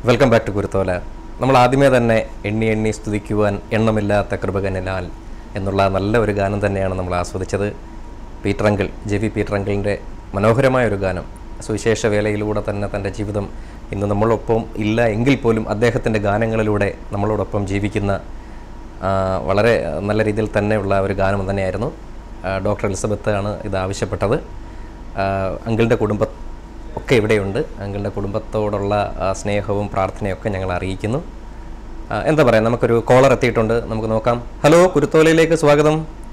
welcome back to കുരുത്തോല നമ്മൾ ആദ്യമേ തന്നെ എണ്ണി എണ്ണി സ്തുതിക്കുവാൻ എണ്ണമില്ലാത്ത കൃപകനിലാൽ എന്നുള്ള നല്ല ഒരു ഗാനം തന്നെയാണ് നമ്മൾ ആസ്വദിച്ചത് പീറ്ററങ്കിൾ ജെ വി പീറ്ററങ്കിളിൻ്റെ മനോഹരമായ ഒരു ഗാനം സുവിശേഷ വേലയിലൂടെ തന്നെ തൻ്റെ ജീവിതം ഇന്ന് നമ്മളൊപ്പം ഇല്ല എങ്കിൽ പോലും അദ്ദേഹത്തിൻ്റെ ഗാനങ്ങളിലൂടെ നമ്മളോടൊപ്പം ജീവിക്കുന്ന ആ, വളരെ നല്ല രീതിയിൽ തന്നെയുള്ള ഒരു ഗാനം തന്നെയായിരുന്നു ആ, ഡോക്ടർ എലിസബത്ത് ആണ് ഇത് ആവശ്യപ്പെട്ടത് ആ, അങ്കിളിൻ്റെ കുടുംബം ഒക്കെ ഇവിടെയുണ്ട് അങ്കിളിൻ്റെ കുടുംബത്തോടുള്ള ആ, സ്നേഹവും പ്രാർത്ഥനയൊക്കെ ഞങ്ങൾ അറിയിക്കുന്നു ആ, എന്താ പറയുക നമുക്കൊരു കോളർ എത്തിയിട്ടുണ്ട് നമുക്ക് നോക്കാം ഹലോ കുരുത്തോലയിലേക്ക് സ്വാഗതം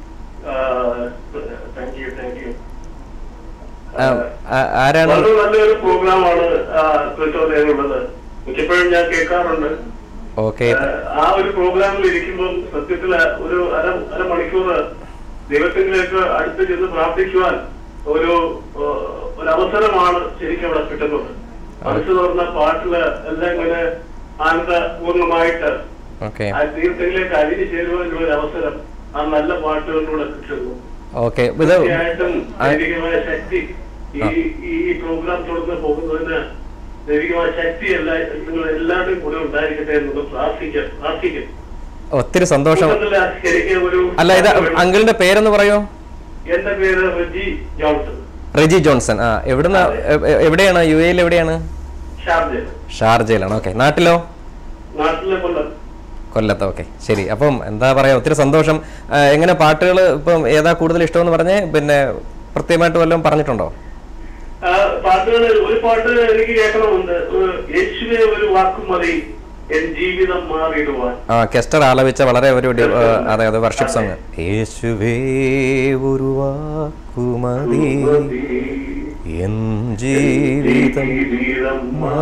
താങ്ക് യു താങ്ക് യു ആ, ആ- ആരാണ് വളരെ നല്ലൊരു പ്രോഗ്രാമാണ് ക്രിസ്റ്റോയിലുള്ളത് മിക്കപ്പോഴും ഞാൻ കേൾക്കാറുണ്ട് ഓക്കെ ആ, ആ ഒരു പ്രോഗ്രാമിൽ ഇരിക്കുമ്പോൾ സത്യത്തിൽ ഒരു അര അരമണിക്കൂർ ദൈവത്തിലേക്ക് അടുത്ത് ചെന്ന് പ്രാർത്ഥിക്കുവാൻ ഒരു ആ, ഒരു അവസരമാണ് ശരിക്കും അവിടെ കിട്ടുന്നത് മനസ്സ് തുറന്ന പാട്ടില് എല്ലാം ഇങ്ങനെ ആനന്ദപൂർണമായിട്ട് ഓക്കെ ആ ദൈവത്തിലേക്ക് അരിഞ്ഞു ചേരുവാനുള്ള ഒരു അവസരം ആ നല്ല പാട്ടുകളിലൂടെ കിട്ടുന്നു ഓക്കെ ഇത് തീർച്ചയായിട്ടും ദൈവികമായ ശക്തി ഈ ഈ പ്രോഗ്രാം തുടർന്ന് പോകുന്നതിന് ദൈവികമായ ശക്തി എല്ലാ നിങ്ങൾ എല്ലാവരുടെയും കൂടെ ഉണ്ടായിരിക്കട്ടെ എന്നത് പ്രാർത്ഥിക്കാം പ്രാർത്ഥിക്കും ഒത്തിരി സന്തോഷം കൂട്ടത്തില് എനിക്ക് ഒരു അല്ല ഇത് അങ്കിളിൻ്റെ പേരെന്ന് പറയോ എന്റെ പേര് റെജി ജോൺസൺ റെജി ജോൺസൺ ആ എവിടുന്ന എ- എ- എവിടെയാണ് യു എയിൽ എവിടെയാണ് ഷാർജ ഷാർജയിലാണ് ഓക്കെ നാട്ടിലോ നാട്ടിലെ കൊല്ലം കൊല്ലത്ത് ഓക്കെ ശരി അപ്പം എന്താ പറയാ ഒത്തിരി സന്തോഷം ആ, എങ്ങനെ പാട്ടുകൾ ഇപ്പം ഏതാ കൂടുതൽ ഇഷ്ടമെന്ന് പറഞ്ഞേ പിന്നെ പ്രത്യേകമായിട്ട് വല്ലതും പറഞ്ഞിട്ടുണ്ടോ ആ, പാട്ടുകൾ ഒരു പാട്ട് എനിക്ക് കേൾക്കണമുണ്ട് ഒരു യേശുവെ ഒരു വാക്കും മതി എൻ ജീവിതം മാറിയിടുവാൻ ആ കെസ്റ്റർ ആലപിച്ച വളരെ ഒരു ഡി- ആ, അതെ അതെ വർഷിപ്പ് സോങ് യേശുവേ ഒരു വാക്കുമതി എൻ ജീവിതം ജീവിതം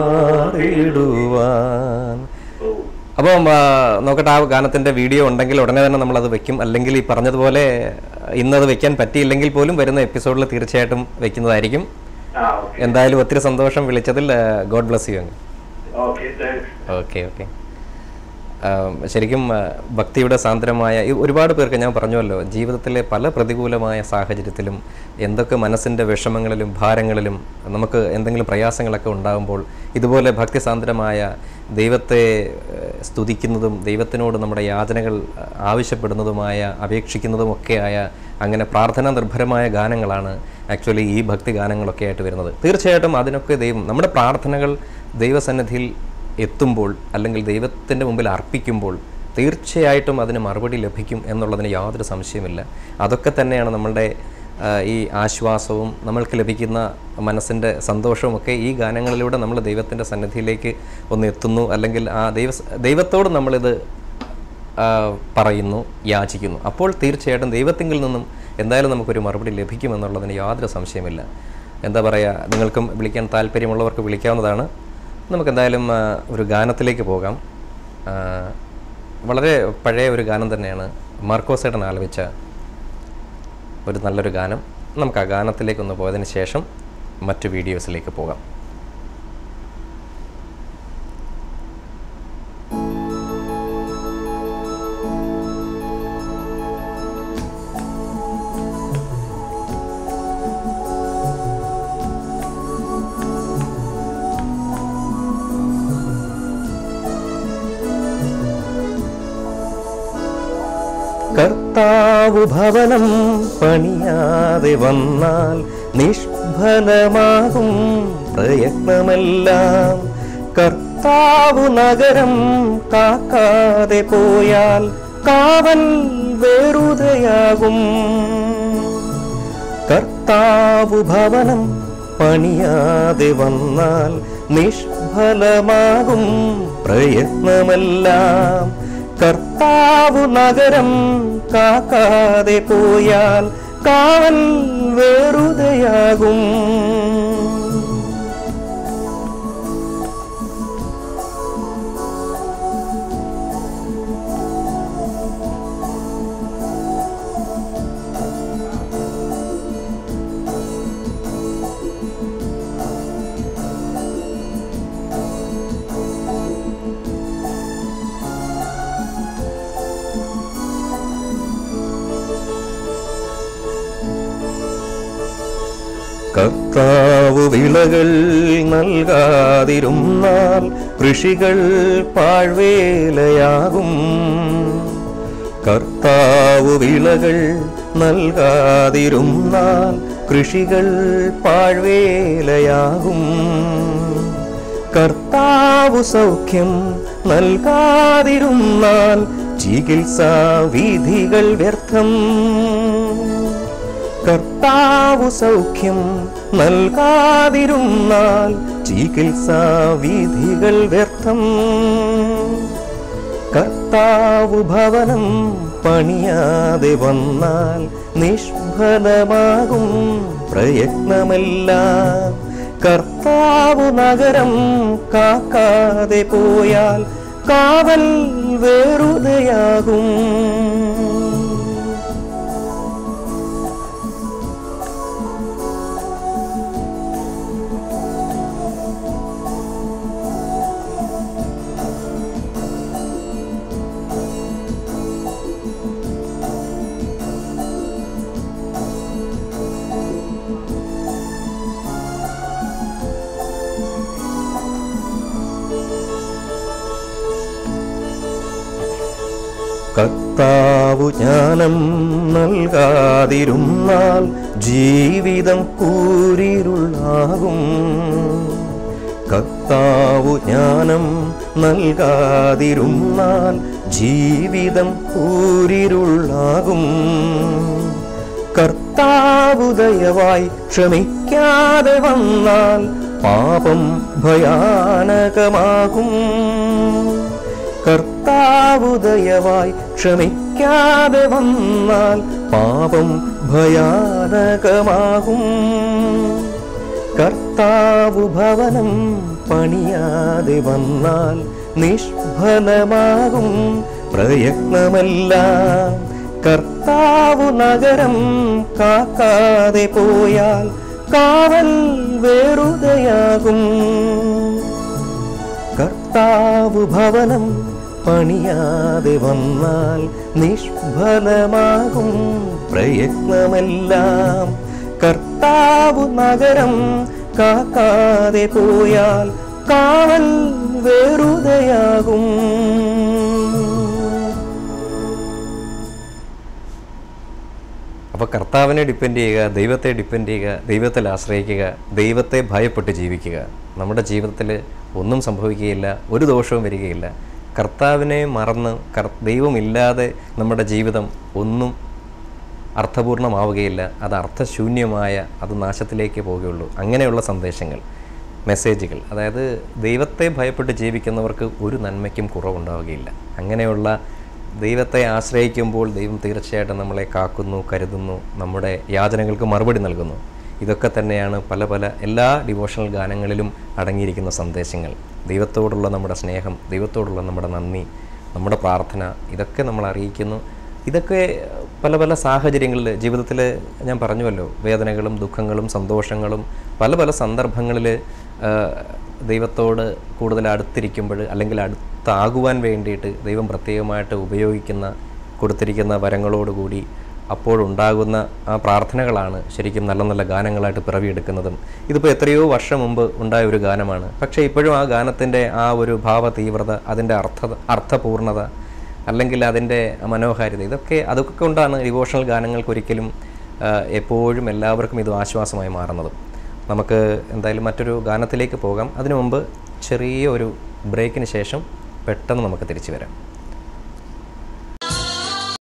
മാറിടുവാൻ അപ്പം ആ, നോക്കട്ടെ ആ ഗാനത്തിന്റെ വീഡിയോ ഉണ്ടെങ്കിൽ ഉടനെ തന്നെ നമ്മൾ അത് വെക്കും അല്ലെങ്കിൽ ഈ പറഞ്ഞതുപോലെ ഇന്നത് വെക്കാൻ പറ്റിയില്ലെങ്കിൽ പോലും വരുന്ന എപ്പിസോഡിൽ തീർച്ചയായിട്ടും വെക്കുന്നതായിരിക്കും ആ ഓക്കെ എന്തായാലും ഒത്തിരി സന്തോഷം വിളിച്ചതിൽ ഗോഡ് ബ്ലസ് യു അങ്ങ് ഓക്കെ താങ്ക്സ് ഓക്കെ ഓക്കെ ആം, ശരിക്കും ആ, ഭക്തിയുടെ സാന്ദ്രമായ ഈ ഒരുപാട് പേർക്ക് ഞാൻ പറഞ്ഞുവല്ലോ ജീവിതത്തിലെ പല പ്രതികൂലമായ സാഹചര്യത്തിലും എന്തൊക്കെ മനസ്സിൻ്റെ വിഷമങ്ങളിലും ഭാരങ്ങളിലും നമുക്ക് എന്തെങ്കിലും പ്രയാസങ്ങളൊക്കെ ഉണ്ടാകുമ്പോൾ ഇതുപോലെ ഭക്തിസാന്ദ്രമായ ദൈവത്തെ ഏഹ്, സ്തുതിക്കുന്നതും ദൈവത്തിനോട് നമ്മുടെ യാചനകൾ ആ, ആവശ്യപ്പെടുന്നതുമായ അപേക്ഷിക്കുന്നതുമൊക്കെയായ അങ്ങനെ പ്രാർത്ഥനാ നിർഭരമായ ഗാനങ്ങളാണ് ആക്ച്വലി ഈ ഭക്തി ഗാനങ്ങളൊക്കെ ആയിട്ട് വരുന്നത് തീർച്ചയായിട്ടും അതിനൊക്കെ ദൈവം നമ്മുടെ പ്രാർത്ഥനകൾ ദൈവസന്നിധിയിൽ എത്തുമ്പോൾ അല്ലെങ്കിൽ ദൈവത്തിൻ്റെ മുമ്പിൽ അർപ്പിക്കുമ്പോൾ തീർച്ചയായിട്ടും അതിന് മറുപടി ലഭിക്കും എന്നുള്ളതിന് യാതൊരു സംശയമില്ല അതൊക്കെ തന്നെയാണ് നമ്മളുടെ ആ, ഈ ആശ്വാസവും നമ്മൾക്ക് ലഭിക്കുന്ന മനസ്സിൻ്റെ സന്തോഷവും ഒക്കെ ഈ ഗാനങ്ങളിലൂടെ നമ്മൾ ദൈവത്തിൻ്റെ സന്നിധിയിലേക്ക് ഒന്ന് എത്തുന്നു അല്ലെങ്കിൽ ആ ദൈവ ദൈവത്തോട് നമ്മളിത് ആ, പറയുന്നു യാചിക്കുന്നു അപ്പോൾ തീർച്ചയായിട്ടും ദൈവത്തിങ്കിൽ നിന്നും എന്തായാലും നമുക്കൊരു മറുപടി ലഭിക്കുമെന്നുള്ളതിന് യാതൊരു സംശയമില്ല എന്താ പറയുക നിങ്ങൾക്കും വിളിക്കാൻ താല്പര്യമുള്ളവർക്ക് വിളിക്കാവുന്നതാണ് നമുക്ക് എന്തായാലും ആ, ഒരു ഗാനത്തിലേക്ക് പോകാം ആ, വളരെ പഴയ ഒരു ഗാനം തന്നെയാണ് മാർക്കോസേട്ടൻ ആലപിച്ച ഒരു നല്ലൊരു ഗാനം നമുക്ക് ആ ഗാനത്തിലേക്കൊന്ന് പോയതിന് ശേഷം മറ്റു വീഡിയോസിലേക്ക് പോകാം കർത്താവു ഭവനം പണിയാതെ വന്നാൽ നിഷ്ഫലമാകും പ്രയത്നമെല്ലാം കർത്താവു നഗരം കാക്കാതെ പോയാൽ കാവൽ വെറുതെയാകും കർത്താവു ഭവനം പണിയാതെ വന്നാൽ നിഷ്ഫലമാകും പ്രയത്നമെല്ലാം കർത്താവു നഗരം കാക്കാതെ പോയാൽ കാവൽ വെറുതെയാകും കർത്താവ് വിളകൾ നൽകാതിരുന്നാൽ കൃഷികൾ പാഴ്വേലയാകും കർത്താവ് വിളകൾ നൽകാതിരുന്നാൽ കൃഷികൾ പാഴ്വേലയാകും കർത്താവ് സൗഖ്യം നൽകാതിരുന്നാൽ ചികിത്സാ വിധികൾ വ്യർത്ഥം കർത്താവു സൗഖ്യം നൽകാതിരുന്നാൽ ചികിത്സാ വിധികൾ വ്യർത്ഥം കർത്താവു ഭവനം പണിയാതെ വന്നാൽ നിഷ്ഫലമാകും പ്രയത്നമെല്ലാം കർത്താവു നഗരം കാക്കാതെ പോയാൽ കാവൽ വേറുതയാകും കർത്താവു ജ്ഞാനം നൽകാതിരുന്നാൽ ജീവിതം കൂരിരുളാകും കർത്താവു ജ്ഞാനം നൽകാതിരുന്നാൽ ജീവിതം കൂരിരുളാകും കർത്താവു ദയവായി ക്ഷമിക്കാതെ വന്നാൽ പാപം ഭയാനകമാകും കർത്താവു ദയവായി ക്ഷമിക്കാതെ വന്നാൽ പാപം ഭയാനകമാകും കർത്താവു ഭവനം പണിയാതെ വന്നാൽ നിഷ്ഫലമാകും പ്രയത്നമെല്ലാം കർത്താവു നഗരം കാക്കാതെ പോയാൽ കാവൽ വേറുതയാകും കർത്താവു ഭവനം പണിയാതെ വന്നാൽ നിഷ്ഫലമാകും പ്രയത്നമെല്ലാം കർത്താവു നഗരം കാക്കാതെ പോയാൽ കാവൽ വേറുതയാകും അപ്പോൾ കർത്താവിനെ ഡിപ്പെൻഡ് ചെയ്യുക ദൈവത്തെ ഡിപ്പെൻഡ് ചെയ്യുക ദൈവത്തിൽ ആശ്രയിക്കുക ദൈവത്തെ ഭയപ്പെട്ട് ജീവിക്കുക നമ്മുടെ ജീവിതത്തിൽ ഒന്നും സംഭവിക്കുകയില്ല ഒരു ദോഷവും വരികയില്ല കർത്താവിനെ മറന്ന് കർ ദൈവമില്ലാതെ നമ്മുടെ ജീവിതം ഒന്നും അർത്ഥപൂർണമാവുകയില്ല അത് അർത്ഥശൂന്യമായ അത് നാശത്തിലേക്ക് പോവുകയുള്ളൂ അങ്ങനെയുള്ള സന്ദേശങ്ങൾ മെസ്സേജുകൾ അതായത് ദൈവത്തെ ഭയപ്പെട്ട് ജീവിക്കുന്നവർക്ക് ഒരു നന്മയ്ക്കും കുറവുണ്ടാവുകയില്ല അങ്ങനെയുള്ള ദൈവത്തെ ആശ്രയിക്കുമ്പോൾ ദൈവം തീർച്ചയായിട്ടും നമ്മളെ കാക്കുന്നു കരുതുന്നു നമ്മുടെ യാചനകൾക്ക് മറുപടി നൽകുന്നു ഇതൊക്കെ തന്നെയാണ് പല പല എല്ലാ ഡിവോഷണൽ ഗാനങ്ങളിലും അടങ്ങിയിരിക്കുന്ന സന്ദേശങ്ങൾ ദൈവത്തോടുള്ള നമ്മുടെ സ്നേഹം ദൈവത്തോടുള്ള നമ്മുടെ നന്ദി നമ്മുടെ പ്രാർത്ഥന ഇതൊക്കെ നമ്മൾ അറിയിക്കുന്നു ഇതൊക്കെ പല പല സാഹചര്യങ്ങളിൽ ജീവിതത്തിൽ ഞാൻ പറഞ്ഞുവല്ലോ വേദനകളും ദുഃഖങ്ങളും സന്തോഷങ്ങളും പല പല സന്ദർഭങ്ങളിൽ ദൈവത്തോട് കൂടുതൽ അടുത്തിരിക്കുമ്പോൾ അല്ലെങ്കിൽ അടുത്താകുവാൻ വേണ്ടിയിട്ട് ദൈവം പ്രത്യേകമായിട്ട് ഉപയോഗിക്കുന്ന കൊടുത്തിരിക്കുന്ന വരങ്ങളോടുകൂടി അപ്പോഴുണ്ടാകുന്ന ആ പ്രാർത്ഥനകളാണ് ശരിക്കും നല്ല നല്ല ഗാനങ്ങളായിട്ട് പിറവിയെടുക്കുന്നതും ഇതിപ്പോൾ എത്രയോ വർഷം മുമ്പ് ഉണ്ടായ ഒരു ഗാനമാണ് പക്ഷേ ഇപ്പോഴും ആ ഗാനത്തിൻ്റെ ആ ഒരു ഭാവ തീവ്രത അതിൻ്റെ അർത്ഥ അർത്ഥപൂർണത അല്ലെങ്കിൽ അതിൻ്റെ മനോഹാരിത ഇതൊക്കെ അതൊക്കെ കൊണ്ടാണ് ഡിവോഷണൽ ഗാനങ്ങൾക്ക് ഒരിക്കലും ആ, എപ്പോഴും എല്ലാവർക്കും ഇത് ആശ്വാസമായി മാറുന്നത് നമുക്ക് എന്തായാലും മറ്റൊരു ഗാനത്തിലേക്ക് പോകാം അതിനു മുമ്പ് ചെറിയ ഒരു ബ്രേക്കിന് ശേഷം പെട്ടെന്ന് നമുക്ക് തിരിച്ചു വരാം